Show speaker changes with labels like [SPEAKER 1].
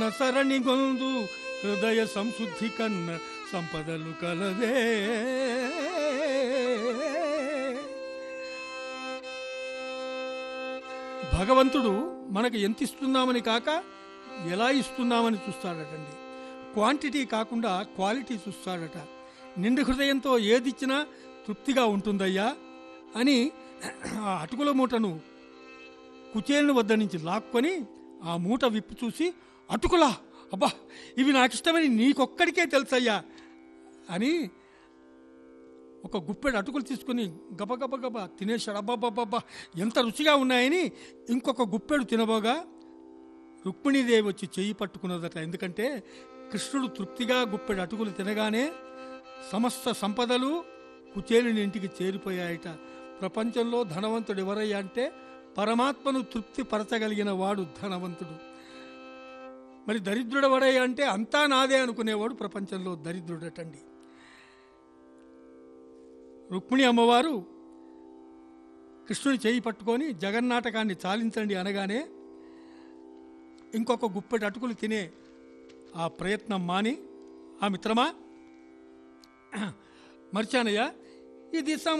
[SPEAKER 1] సరణి గొందు హృదయ సంశుద్ధి కన్న సంపదలు కలదే భగవంతుడు మనకు ఎంత ఇస్తున్నామని కాక ఎలా ఇస్తున్నామని చూస్తాడటండి క్వాంటిటీ కాకుండా క్వాలిటీ చూస్తాడట నిండు హృదయంతో ఏదిచ్చినా తృప్తిగా ఉంటుందయ్యా అని ఆ అటుకుల మూటను కుచేలుని వద్ద నుంచి లాక్కొని ఆ మూట విప్పి చూసి అటుకులా అబ్బా ఇవి నాకు ఇష్టమని నీకొక్కడికే తెలుసయ్యా అని ఒక గుప్పెడు అటుకులు తీసుకుని గబగబ గబ తినేశాడు అబ్బాబ్బాబ్బా ఎంత రుచిగా ఉన్నాయని ఇంకొక గుప్పెడు తినబోగా రుక్మిణీదేవి వచ్చి చెయ్యి పట్టుకున్నదట ఎందుకంటే కృష్ణుడు తృప్తిగా గుప్పెడు అటుకులు తినగానే సమస్త సంపదలు కుచేలుని ఇంటికి చేరిపోయాయట ప్రపంచంలో ధనవంతుడు ఎవరయ్యా అంటే పరమాత్మను తృప్తి పరచగలిగిన వాడు ధనవంతుడు మరి దరిద్రుడు ఎవరయ్యా అంటే అంతా నాదే అనుకునేవాడు ప్రపంచంలో దరిద్రుడటండి రుక్మిణి అమ్మవారు కృష్ణుని చేయి పట్టుకొని జగన్నాటకాన్ని చాలించండి అనగానే ఇంకొక గుప్పెటి అటుకులు తినే ఆ ప్రయత్నం మాని ఆ మిత్రమా మర్చానయ్యా ఇది సమ